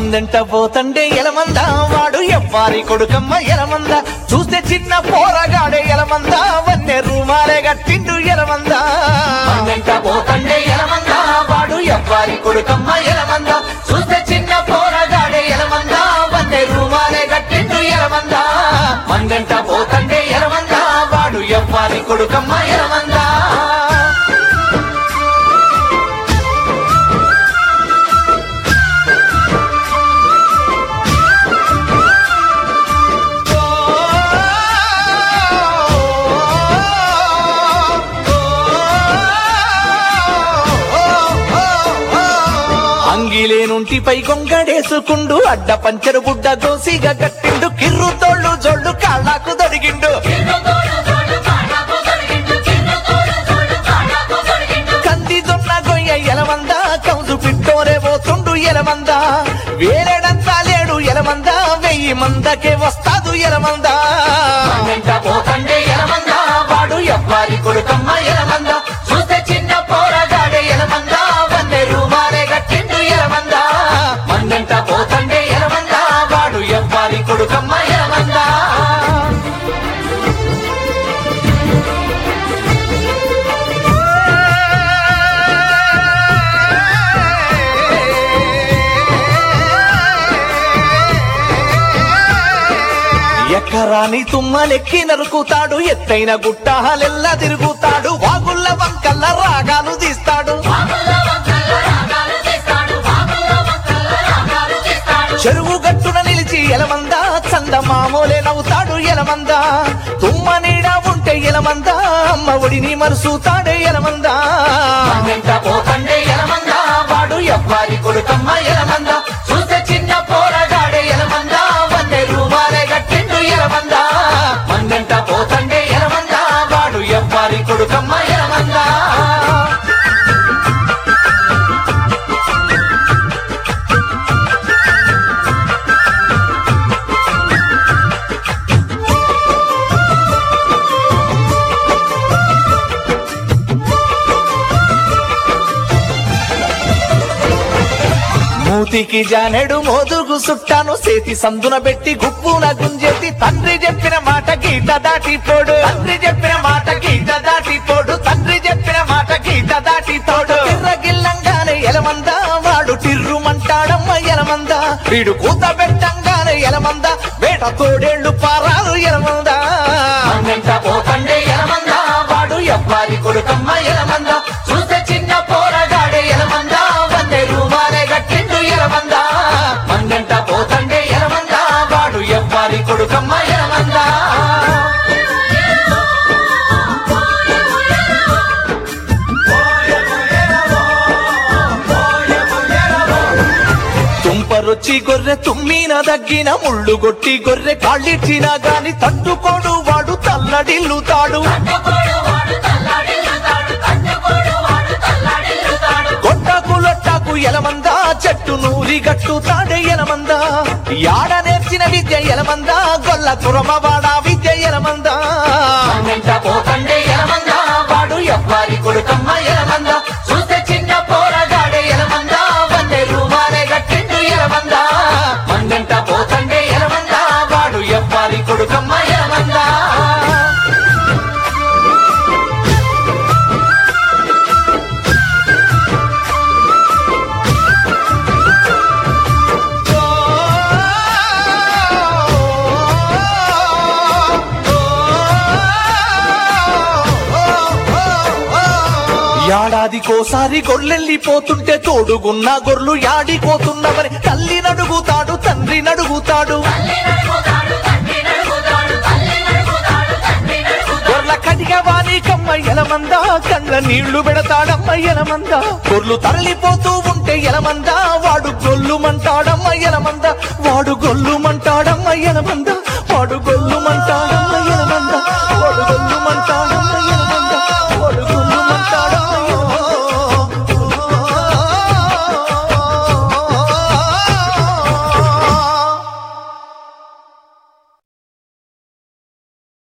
మందంట పోతండే ఎలమంద వాడు ఎవ్వారి కొడుకమ్మ ఎలమంద చూస్తే చిన్న పోరగాడే ఎలమంద వన్నె రూమాలే గట్టిండు ఎలమంద మందంట పోతండే ఎలమంద వాడు ఎవ్వారి కొడుకమ్మ ఎలమంద చూస్తే చిన్న పోరగాడే ఎలమంద వన్నె రూమాలే గట్టిండు ఎలమంద మందంట పోతండే ఎలమంద వాడు ఎవ్వారి కొడుకమ్మ ఎలమంద అంగిలేనుంటిపై కొంగడేసుకుండు అడ్డ పంచరు బుడ్డ దోసిగా కట్టిండు కిర్రు తోళ్ళు జోళ్ళు కాళ్ళకు దొరికిండు కంది జొన్న గొయ్య ఎలమంద కౌజు పిట్టోరే పోతుండు ఎలమంద వేరేడంతా లేడు ఎలమంద వెయ్యి మందకే వస్తాదు ఎలమంద వెంట పోతండే ఎలమంద వాడు ఎవ్వారి కొడుకమ్మ ఎలమంద చూస్తే చిన్న పోరగాడే ఎలమంద వన్నె రూమాలే గట్టిండు ఎలమంద మందంట పోతండే ఎలమంద వాడు ఎవ్వారి కొడుకమ్మ ఎలమంద ఎక్కరాని తుమ్మలెక్కి నరుకుతాడు ఎత్తైన గుట్టాలెల్లా తిరుగుతాడు వాగుళ్ళ వంకల్ల రాగాలు తీస్తాడు చెరువు గట్టున నిలిచి ఎలమంద చంద మామూలే నవ్వుతాడు ఎలమంద తుమ్మ నీడ ఉంటే ఎలమంద అమ్మ ఒడిని మరుసుతాడే ఎలమంద వెంట పోతండే ఎలమంద వాడు ఎవ్వారి కొడుకమ్మ ఎలమంద చూస్తే చిన్న పోరగాడే ఎలమంద వన్నె రూమాలే గట్టిండు ఎలమంద మందంట పోతండే ఎలమంద వాడు ఎవ్వారి కొడుకమ్మ ఎలమంద మూతికి జానెడు మోదుగు సుట్టాను సేతి సందున పెట్టి గుప్పున గుంజెత్తి తండ్రి చెప్పిన మాట గీత దాటిపోడు తండ్రి చెప్పిన మాట గీత దాటిపోడు తండ్రి చెప్పిన మాట గీత దాటిపోడు గిల్లంగానే ఎలమంద వాడు టిర్రుమంటాడమ్మ ఎలమంద వీడు కూత పెట్టంగానే ఎలమంద వేట తోడేళ్లు పారాలు ఎలమంద వెంట పోతండే ఎలమంద వాడు ఎవ్వారి కొడుకమ్మ ఎలమంద చూస్తే చిన్న పోరగాడే ఎలమంద వన్నె రూమాలే గట్టిండు ఎలమంద మందంట పోతండే ఎలమంద వాడు ఎవ్వారి కొడుకమ్మ ఎలమంద తుంపరొచ్చి గొర్రె తుమ్మిన దగ్గిన ముళ్ళు గొట్టి గొర్రె కాళ్ళిచ్చినా గాని తట్టుకోడు వాడు తల్లడిల్లుతాడు గొట్టకు లొట్టకు ఎలమంద చెట్టు నూరి గట్టుతాడే ఎలమంద యాడ నేర్చిన విద్య ఎలమంద గొల్ల కురమవాడ విద్య ఎలమంద వెంట పోతండే ఎలమంద వాడు ఎవ్వారి కొడుకమ్మ ఎలమంద చూస్తే చిన్న పోరగాడే ఎలమంద వన్నె రూమాలే గట్టిండు ఎలమంద మందంట పోతండే ఎలమంద వాడు ఎవ్వారి కొడుకమ్మ ఎలమంద ఏడాదికోసారి గొర్రెళ్ళిపోతుంటే తోడుగున్న గొర్రెలు యాడిపోతున్నవని తల్లి నడుగుతాడు తండ్రి నడుగుతాడు గొర్ల కడిగవాని కమ్మ ఎలమంద కళ్ళ నీళ్లు పెడతాడమ్మ ఎలమంద గొర్లు తరలిపోతూ ఉంటే ఎలమంద వాడు గొల్లుమంటాడమ్మ ఎలమంద వాడు గొల్లుమంటాడమ్మ ఎలమంద వాడు గొల్లుమంటాడ